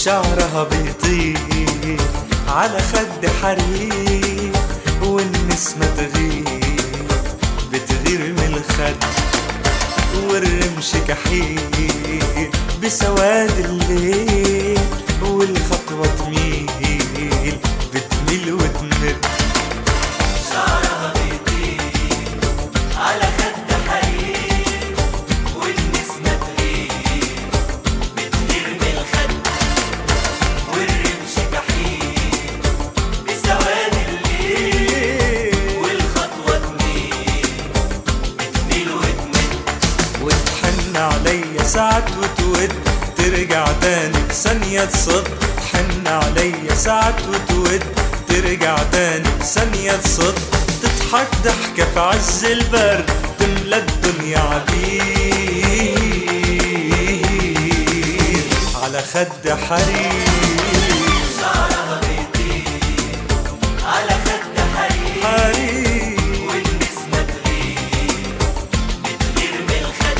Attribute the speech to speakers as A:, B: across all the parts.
A: وشعرها بيطير على خد حرير والنسمة تغير بتغير من الخد والرمش كحيل بسواد الليل والخطوة تميل بتميل وتمد
B: شعرها بيطير على خد حرير والنسمة تغير بتطير من الخد والرمش جحيم بسواد الليل والخطوة تميل بتميل وتمد
A: وتحن عليا ساعات وتود ترجع تاني في ثانية تصد تحن عليا ساعات وتود ترجع تاني في ثانية تصد تضحك ضحكة في عز البرد تملى الدنيا عبير على خد حرير
B: شعرها بيطير على خد حرير
A: حرير
B: والنسمة تغير بتغير من الخد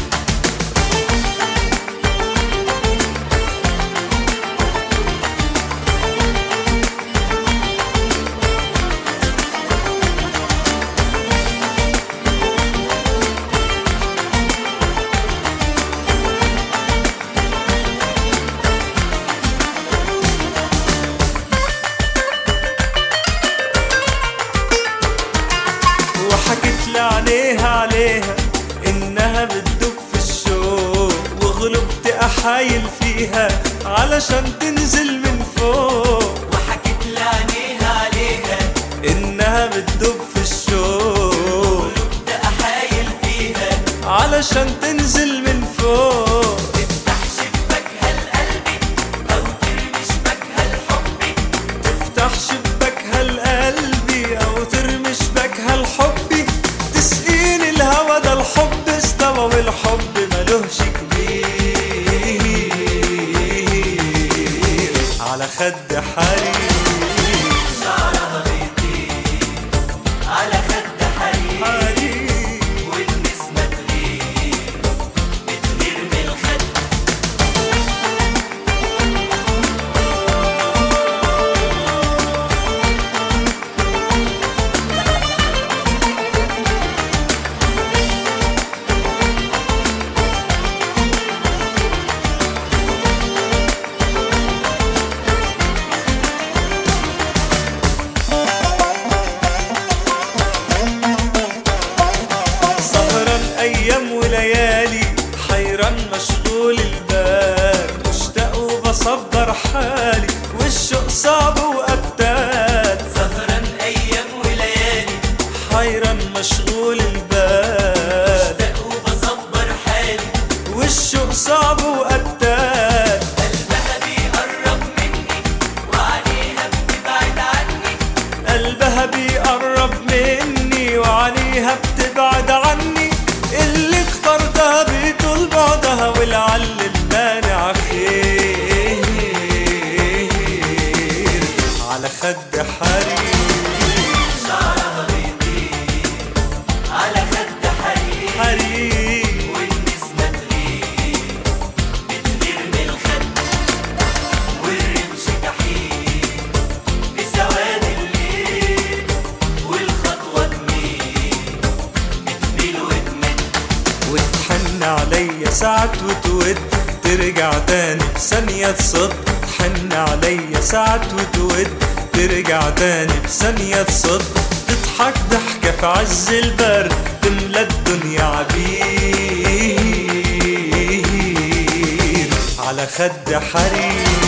A: وحكت لي عليها عليها انها بتدب في الشوق وغلبت احايل فيها علشان تنزل من فوق
B: وحكيت لعينيها عليها
A: انها بتدب في الشوق
B: قلوب احايل فيها
A: علشان تنزل من فوق
B: تفتح شباكها لقلبي او ترمي شباكها لحبي
A: تفتح شباكها لقلبي او ترمي شباكها لحبي تسقيني الهوى ده الحب استوى والحب ملوش كبير على خد حرير
B: شعرها بيطير على خد حرير
A: حرير
B: والنسمة تغير بتغير من الخد
A: سهران ايام وليالي حيران مشغول البال مشتاق وبصبر حالي والشوق صعب وقتال
B: سهران ايام وليالي
A: حيران مشغول البال
B: مشتاق وبصبر حالي
A: والشوق صعب وقتال
B: قلبها بيقرب مني وعليها بتبعد عني
A: قلبها بيقرب مني وعليها بتبعد عني اللي اخترتها بيطول بعدها ولعل المانع خير على خد حرير
B: شعرها بيطير على خد حرير
A: حرير
B: والنسمة تغير بتغير من الخد والرمش جحيم بسواد الليل والخطوة تميل بتميل وتمد
A: وتحن عليا ساعات وتود ترجع تاني في ثانية تصد تحن عليا ساعات وتود ترجع تاني في ثانية تصد تضحك ضحكة في عز البرد تملى الدنيا عبير على خد حرير